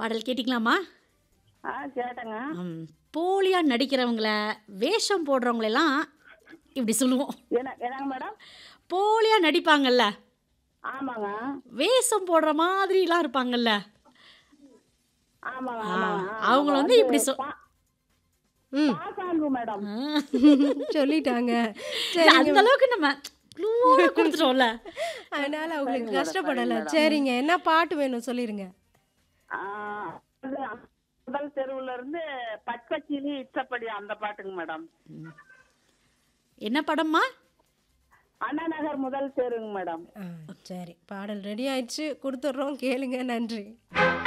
பாடல் கேட்டிங்களாம்மா ஆ கேட்டேங்க ம், போலியா நடிக்கிறவங்கள வேஷம் போடுறவங்களெல்லாம் இப்படி சொல்லுவோம் என்ன என்னங்க மேடம் போலியா நடிப்பாங்கல்ல ஆமாங்க வேஷம் போடுற மாதிரிலாம் இருப்பாங்கல்ல ஆமாங்க ஆ, ஆமாங்க அவங்கள வந்து இப்படி சொ- ம் பாசாங்கு மேடம் ஆ, சொல்லிட்டாங்க இல்ல, அந்த அளவுக்கு நம்ம க்ளூவோட கொடுத்துட்டோம்ல அதனால அவங்களுக்கு கஷ்டப்படல சரிங்க என்ன பாட்டு வேணும் சொல்லிருங்க ஆ, அது முதல் தெருவுல இருந்து பச்சைக்கிளி இச்சப்படி அந்த பாட்டுங்க மேடம் என்ன படம்மா அண்ணா நகர் முதல் தெருங்க மேடம் ஆ, சரி பாடல் ரெடி ஆயிடுச்சு கொடுத்துட்றோம் கேளுங்க நன்றி